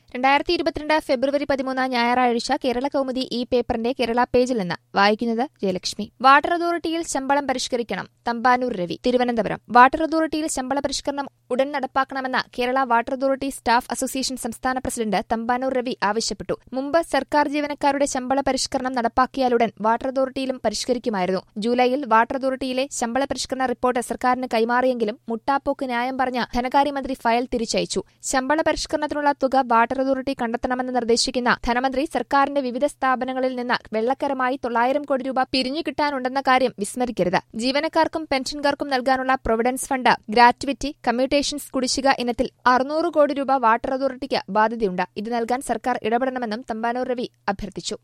രണ്ടായിരത്തി ഇരുപത്തിരണ്ട് ഫെബ്രുവരി പതിമൂന്ന് ഞായറാഴ്ച കേരള കൗമുദി ഈ പേപ്പറിന്റെ കേരള പേജിൽ നിന്ന് വായിക്കുന്നത് ജയലക്ഷ്മി വാട്ടർ അതോറിറ്റിയിൽ ശമ്പളം പരിഷ്കരിക്കണം തമ്പാനൂർ രവി തിരുവനന്തപുരം വാട്ടർ അതോറിറ്റിയിൽ ശമ്പള പരിഷ്കരണം ഉടൻ നടപ്പാക്കണമെന്ന് Kerala water authority staff association സംസ്ഥാന പ്രസിഡന്റ് തമ്പാനൂർ രവി ആവശ്യപ്പെട്ടു മുമ്പ് സർക്കാർ ജീവനക്കാരുടെ ശമ്പള പരിഷ്കരണം നടപ്പാക്കിയാലുടൻ വാട്ടർ അതോറിറ്റിയിലും പരിഷ്കരിക്കുമായിരുന്നു ജൂലൈയിൽ വാട്ടർ അതോറിറ്റിയിലെ ശമ്പള പരിഷ്കരണ റിപ്പോർട്ട് സർക്കാരിന് കൈമാറിയെങ്കിലും മുട്ടാപ്പോക്ക് ന്യായം പറഞ്ഞ ധനകാര്യമന്ത്രി ഫയൽ തിരിച്ചയച്ചു ശമ്പള പരിഷ്കരണത്തിനുള്ള തുക വാട്ടർ അതോറിറ്റി കണ്ടെത്തണമെന്ന് നിർദ്ദേശിക്കുന്ന ധനമന്ത്രി സർക്കാരിന്റെ വിവിധ സ്ഥാപനങ്ങളിൽ നിന്ന് വെള്ളക്കരമായി തൊള്ളായിരം കോടി രൂപ പിരിഞ്ഞു കിട്ടാനുണ്ടെന്ന കാര്യം വിസ്മരിക്കരുത് ജീവനക്കാർക്കും പെൻഷൻകാർക്കും നൽകാനുള്ള പ്രൊവിഡൻസ് ഫണ്ട് ഗ്രാറ്റുവിറ്റി കമ്മ്യൂട്ടേഷൻസ് കുടിശ്ശിക ഇനത്തിൽ അറുന്നൂറ് കോടി രൂപ വാട്ടർ അതോറിറ്റിക്ക് ബാധ്യതയുണ്ട് ഇത് നൽകാൻ സർക്കാർ ഇടപെടണമെന്നും തമ്പാനൂർ രവി അഭ്യർത്ഥിച്ചു